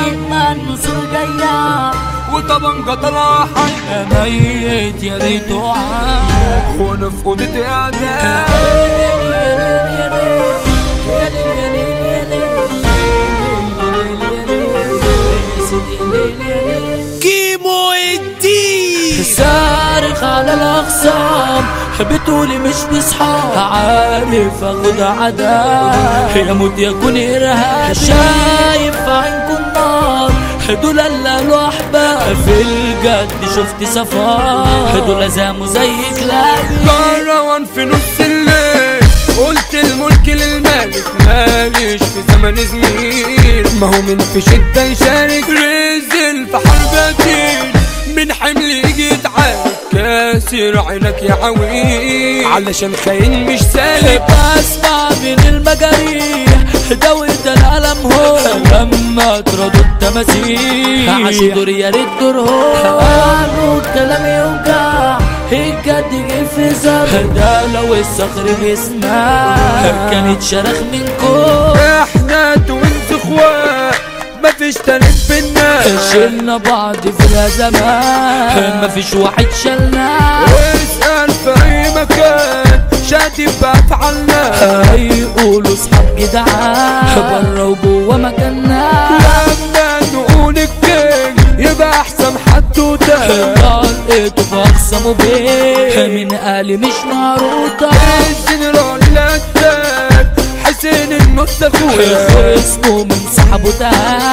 ما النصر جاية وطبنجة طلع حي ميت يا ريته عاد وانا في اوضتي قاعدة كيمو الدين صارخ على الاخصام بتقولي مش بصحاب عارف اخد عذاب يموت يكون ارهاب شايف في عينكم نار دول اللي قالوا احباب في الجد شفت صفار دول زاموا زي كلاب كروان في نص الليل قلت الملك للمالك ماليش في زمن زميل ما هو من في شدة يشارك رزل في حرب دين من حمل يجي يتعارك كاسر عينك يا عويل علشان خاين مش سالك بسمع من المجاريح دويت الألم هو لما طردوا التماسيح عاشوا دور يا ريت دور هو قالوا الكلام يوجع الجد جه في زر ده لو الصخر بيسمع كانت شرخ منكم احنا توينز اخوات مفيش تالت بينا شلنا بعض في الازمات مفيش واحد شلنا واسأل في اي مكان شادي بافعالنا هيقولوا صحاب جدعان بره وجوه مكاننا لما نقول الكينج يبقى احسن حد وده طلقته فاخصموا بيه من قالي مش معروضة الجنرال الاتاك حسين النص اخويا اسمه من صاحبه ده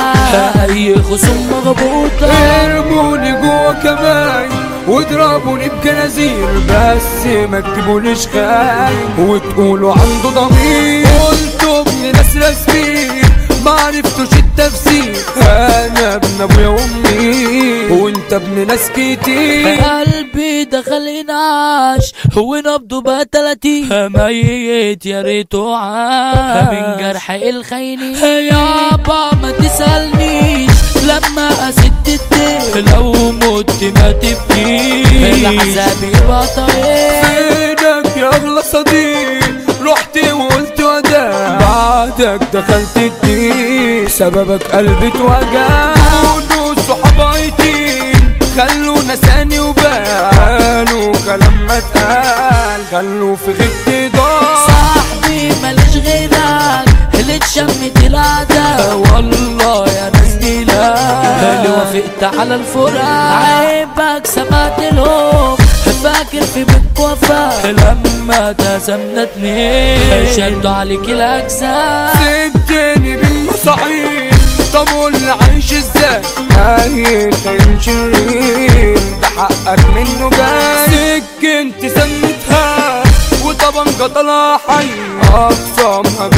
اي خصوم مغبوطة ارموني جوا كمان واضربوني بجنازير بس ما تجيبوليش خاين وتقولوا عنده ضمير قلتوا ابن ناس رسمين ما عرفتوش التفسير انا ابن ابويا وامي وانت ابن ناس كتير قلبي دخل ينعش ونبضه بقى تلاتين ميت يا ريته عاش من جرح الخاينين يابا ما تسألنيش لما أسد الدين لو مت ما تبكيش العذاب يبقى طريق فينك يا اغلى صديق رحت وقلت وداع بعدك دخلت الدين سببك قلبي اتوجع كونوا صحاب عيتين خلوا نساني وبالوا كلام ما اتقال خلوا في غيبتي ضاع صاحبي ماليش غيرك اللي اتشمت العادة والله يا ناس دي لا اللي وافقت على الفراق عيبك سمعت لهم فاكر في بيت وفاء لما تسمنا اتنين شدوا عليك الاجزاء سبتني بالمصاعيب طب واللي عايش ازاي هاي خاين شرير ده حقك منه جاي سكنت سمتها وطبنجة طلع حي اقسامها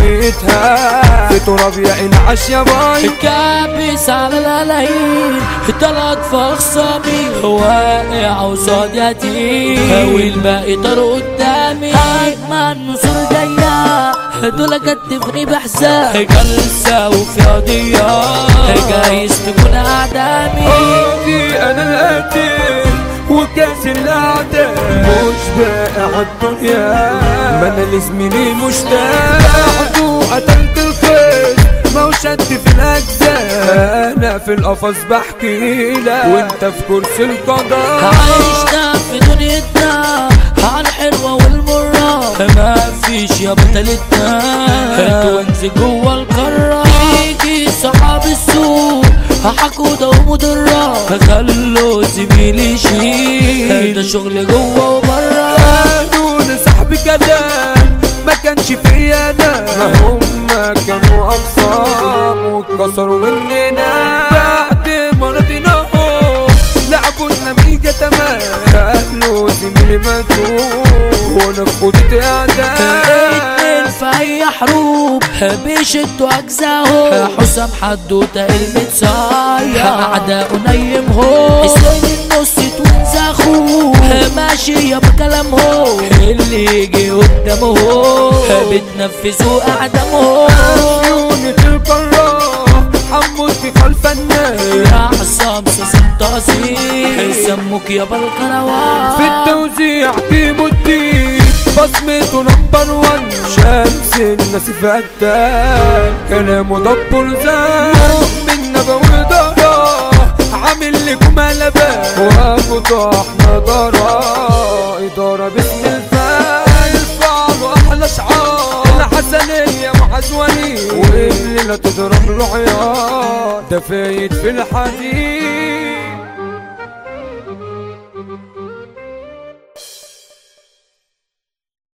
بيتها في تراب يا انعش يا باي كابس على القلايين طلعت في اخصامي واقع وصاد يتيم والباقي طار قدامي ما النصور جاية دول كتفني بحزان جلسة وفي قضية جايز تكون اعدامي ادي انا القاتل وكاس الاعداء مش باقي عالدنيا ما انا لزميلي مشتاق بعده قتلت الخير ما هو شد في الاجزاء انا في القفص بحكي لك وانت في كرسي القضاء عايشنا في دنيتنا على الحلوة والمرة ما فيش يا بطلتنا توانز جوه القارة يجي صحاب السوق حقودة ومضرة خلوا زميلي يشيل ده شغل جوه وبره قالوا لصاحبي كلام ما كانش فيا انا ما هم كانوا اقسام واتكسروا مننا بعد ما رضيناهم لعبوا لنا ميجا تمام قالوا زميلي ماتوا وانا في اوضتي اعداء اتنين في اي حروب بيشدوا اجزاهم حسام حدوته المتصايا اعداء نيمهم اسلام النص توينز اخوه ماشي يا بكلامهم اللي يجي قدامهم بتنفذوا اعدامهم عيوني القارة حمود في خلف الناس يا حسام ساسم تقصير سموك يا بالقنوات في التوزيع تيم الدين بصمته نمبر وان شمس الناس فتان كلامه دبر زان من نبوي كلكم قلبان وفتحنا دارا إدارة باسم الفن الفعل أحلى شعار الحسنية محزوني والليلة تضرب له عيار ده فايت في الحديد